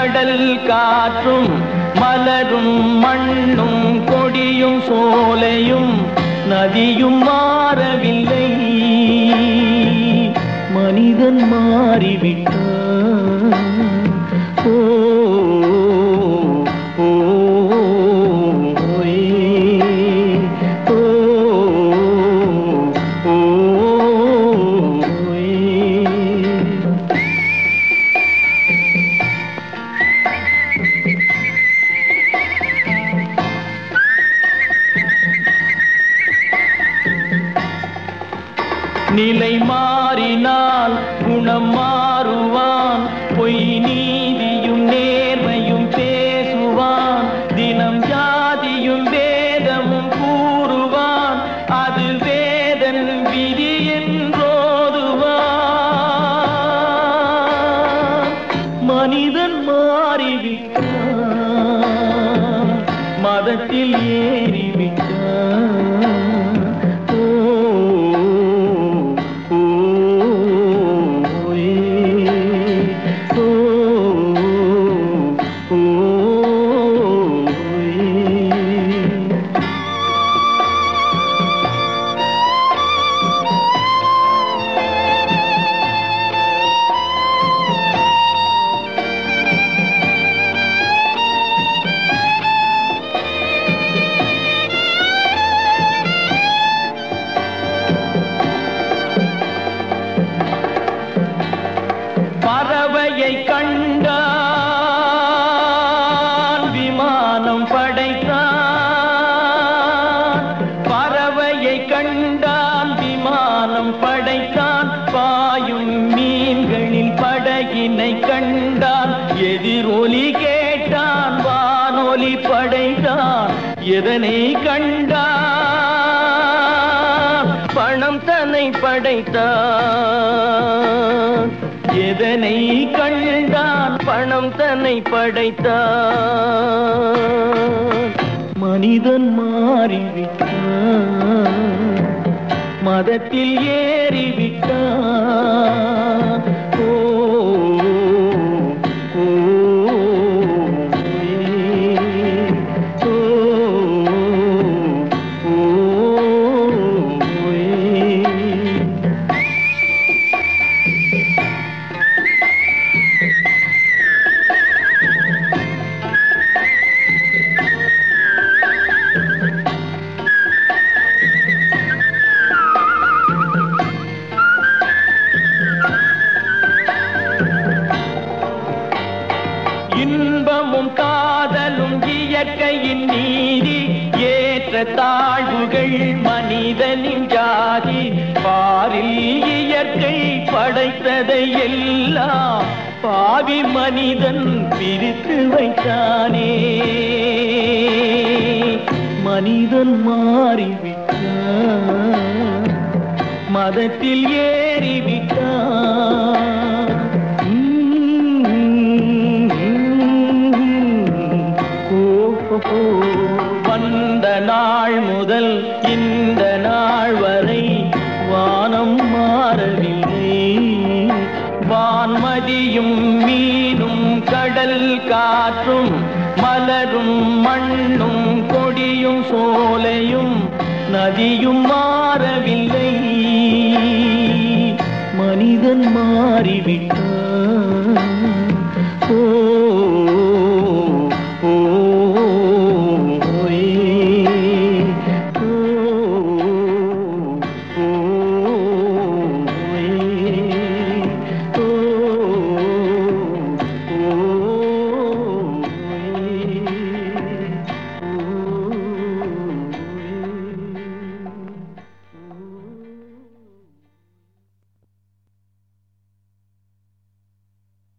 கடல் காற்றும் மலரும் மண்ணும் கொடியும் சோலையும் நதியும் மாறவில்லை மனிதன் மாறிவிட்டான் ஓ ஓ ஓயே. ஓ ஓ ஓயே. நிலை மாறினால் குணம் மாறுவான் பொய் நீதியும் நேர்மையும் பேசுவான் தினம் ஜாதியும் வேதமும் கூறுவான் அது வேதன் விதி என்றோதுவான் மனிதன் மாறிவிட்டான் மதத்தில் ஏறிவிட்டான் ஓ ஓ ஏ. ஓ ஓ ஏ. பறவையை கண்டான் விமானம் படைத்தான் பறவையை கண்டான் விமானம் படைத்தான் பாயும் மீன்களில் படகினை கண்டான் எதிரொலி கேட்டான் வானொலி படைத்தான் எதனை கண்டான் பணம் தன்னை படைத்தான் எதனை கண்டான் பணம் தன்னை படைத்தான் மனிதன் மாறிவிட்டான் மதத்தில் ஏறிவிட்டான் ஓ ஓ ஏ. ஓ ஓ ஏ. இன்பமும் காதலும் இயற்கையின் நீதி ஏற்ற தாழ்வுகள் மனிதனின் ஜாதி பாரில் இயற்கை படைத்ததை எல்லாம் பாவி மனிதன் பிரித்து வைத்தானே மனிதன் மாறிவிட்டான் மதத்தில் ஏறிவிட்டான் ஓஹோ வந்த நாள் முதல் இந்த நாள் வரை வானம் மாறவில்லை வான்மதியும் மீனும் கடல் காற்றும் மலரும் மண்ணும் கொடியும் சோலையும் நதியும் மாறவில்லை மனிதன் மாறிவிட்டான் ஓ